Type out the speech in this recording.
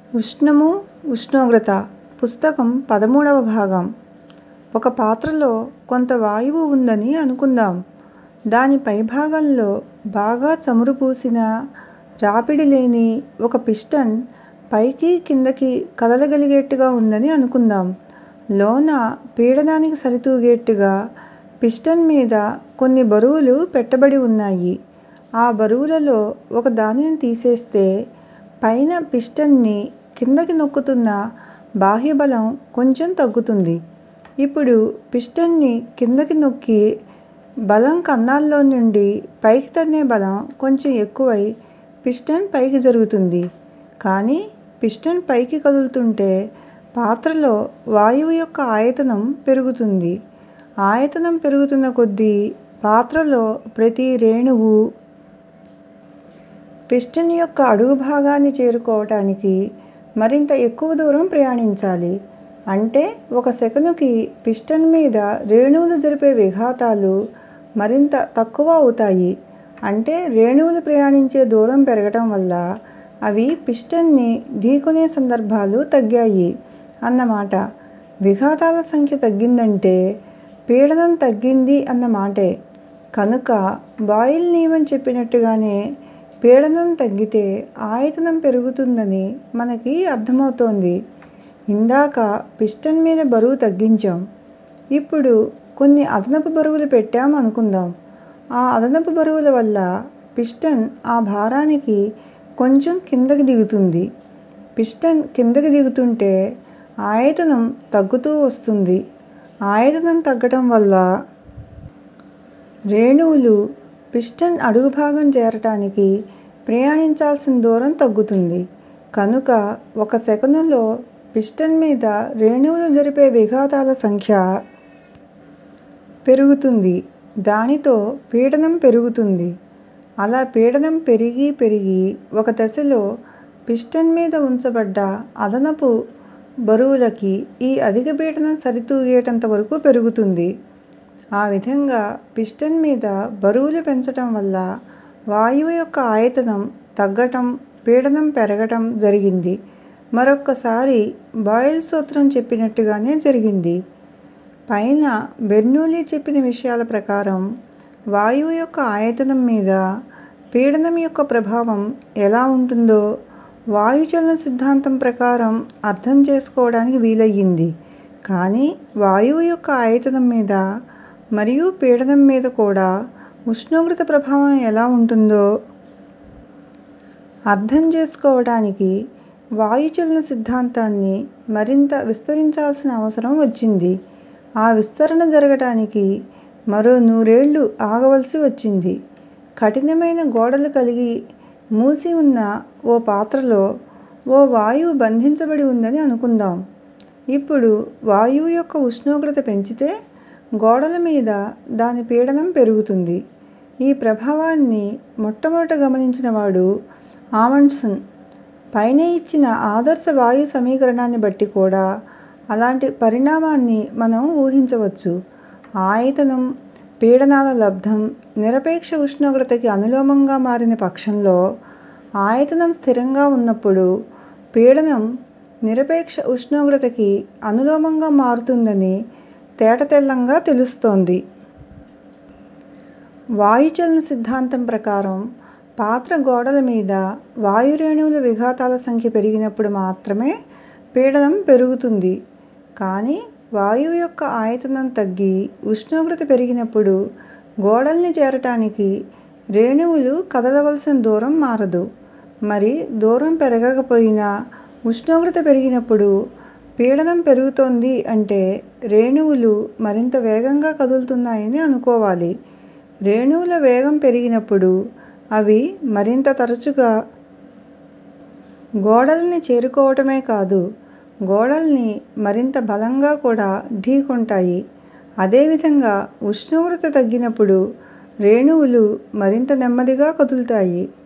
ఉష్ణము ఉష్ణోగ్రత పుస్తకం పదమూడవ భాగం ఒక పాత్రలో కొంత వాయువు ఉందని అనుకుందాం దాని పైభాగంలో బాగా చమురు పూసిన రాపిడి లేని ఒక పిస్టన్ పైకి కిందకి కదలగలిగేట్టుగా ఉందని అనుకుందాం లోన పీడనానికి సరితూగేట్టుగా పిస్టన్ మీద కొన్ని బరువులు పెట్టబడి ఉన్నాయి ఆ బరువులలో ఒక దానిని తీసేస్తే పైన పిస్టన్ ని కిందకి నొక్కుతున్న బాహ్య బలం కొంచెం తగ్గుతుంది ఇప్పుడు పిస్టన్ ని కిందకి నొక్కే బలం కన్నాల్లో నుండి పైకి తన్నే బలం కొంచెం ఎక్కువై పిస్టన్ పైకి జరుగుతుంది కానీ పిస్టన్ పైకి కదులుతుంటే పాత్రలో వాయువు యొక్క ఆయతనం పెరుగుతుంది ఆయతనం పెరుగుతున్న కొద్దీ పాత్రలో ప్రతి రేణువు పిస్టన్ యొక్క అడుగు భాగాన్ని చేరుకోవటానికి మరింత ఎక్కువ దూరం ప్రయాణించాలి అంటే ఒక సెకనుకి పిస్టన్ మీద రేణువులు జరిపే విఘాతాలు మరింత తక్కువ అవుతాయి అంటే రేణువులు ప్రయాణించే దూరం పెరగటం వల్ల అవి పిస్టన్ ని ఢీకొనే సందర్భాలు తగ్గాయి అన్నమాట విఘాతాల సంఖ్య తగ్గిందంటే పీడనం తగ్గింది అన్న మాటే కనుక బాయిల్ నియమం చెప్పినట్టుగానే పీడనం తగ్గితే ఆయతనం పెరుగుతుందని మనకి అర్థమవుతోంది ఇందాక పిస్టన్ మీద బరువు తగ్గించాం ఇప్పుడు కొన్ని అదనపు బరువులు పెట్టాం అనుకుందాం ఆ అదనపు బరువుల వల్ల పిస్టన్ ఆ భారానికి కొంచెం కిందకి దిగుతుంది పిస్టన్ కిందకి దిగుతుంటే ఆయతనం తగ్గుతూ వస్తుంది ఆయతనం తగ్గటం వల్ల రేణువులు పిస్టన్ అడుగు భాగం చేరటానికి ప్రయాణించాల్సిన దూరం తగ్గుతుంది కనుక ఒక సెకనులో పిస్టన్ మీద రేణువులు జరిపే విఘాతాల సంఖ్య పెరుగుతుంది దానితో పీడనం పెరుగుతుంది అలా పీడనం పెరిగి పెరిగి ఒక దశలో పిస్టన్ మీద ఉంచబడ్డ అదనపు బరువులకి ఈ అధిక పీడనం సరితూగేటంత వరకు పెరుగుతుంది ఆ విధంగా పిస్టన్ మీద బరువులు పెంచటం వల్ల వాయువు యొక్క ఆయతనం తగ్గటం పీడనం పెరగటం జరిగింది మరొక్కసారి బాయిల్ సూత్రం చెప్పినట్టుగానే జరిగింది పైన బెర్నూలీ చెప్పిన విషయాల ప్రకారం వాయువు యొక్క ఆయతనం మీద పీడనం యొక్క ప్రభావం ఎలా ఉంటుందో వాయుచలన సిద్ధాంతం ప్రకారం అర్థం చేసుకోవడానికి వీలయ్యింది కానీ వాయువు యొక్క ఆయతనం మీద మరియు పీడనం మీద కూడా ఉష్ణోగ్రత ప్రభావం ఎలా ఉంటుందో అర్థం చేసుకోవటానికి వాయుచలన సిద్ధాంతాన్ని మరింత విస్తరించాల్సిన అవసరం వచ్చింది ఆ విస్తరణ జరగటానికి మరో నూరేళ్ళు ఆగవలసి వచ్చింది కఠినమైన గోడలు కలిగి మూసి ఉన్న ఓ పాత్రలో ఓ వాయువు బంధించబడి ఉందని అనుకుందాం ఇప్పుడు వాయువు యొక్క ఉష్ణోగ్రత పెంచితే గోడల మీద దాని పీడనం పెరుగుతుంది ఈ ప్రభావాన్ని మొట్టమొదట గమనించిన వాడు ఆమండ్సన్ పైన ఇచ్చిన ఆదర్శ వాయు సమీకరణాన్ని బట్టి కూడా అలాంటి పరిణామాన్ని మనం ఊహించవచ్చు ఆయతనం పీడనాల లబ్ధం నిరపేక్ష ఉష్ణోగ్రతకి అనులోమంగా మారిన పక్షంలో ఆయతనం స్థిరంగా ఉన్నప్పుడు పీడనం నిరపేక్ష ఉష్ణోగ్రతకి అనులోమంగా మారుతుందని తేటతెల్లంగా తెలుస్తోంది వాయుచలన సిద్ధాంతం ప్రకారం పాత్ర గోడల మీద వాయు రేణువుల విఘాతాల సంఖ్య పెరిగినప్పుడు మాత్రమే పీడనం పెరుగుతుంది కానీ వాయువు యొక్క ఆయతనం తగ్గి ఉష్ణోగ్రత పెరిగినప్పుడు గోడల్ని చేరటానికి రేణువులు కదలవలసిన దూరం మారదు మరి దూరం పెరగకపోయినా ఉష్ణోగ్రత పెరిగినప్పుడు పీడనం పెరుగుతోంది అంటే రేణువులు మరింత వేగంగా కదులుతున్నాయని అనుకోవాలి రేణువుల వేగం పెరిగినప్పుడు అవి మరింత తరచుగా గోడల్ని చేరుకోవటమే కాదు గోడల్ని మరింత బలంగా కూడా ఢీకొంటాయి అదేవిధంగా ఉష్ణోగ్రత తగ్గినప్పుడు రేణువులు మరింత నెమ్మదిగా కదులుతాయి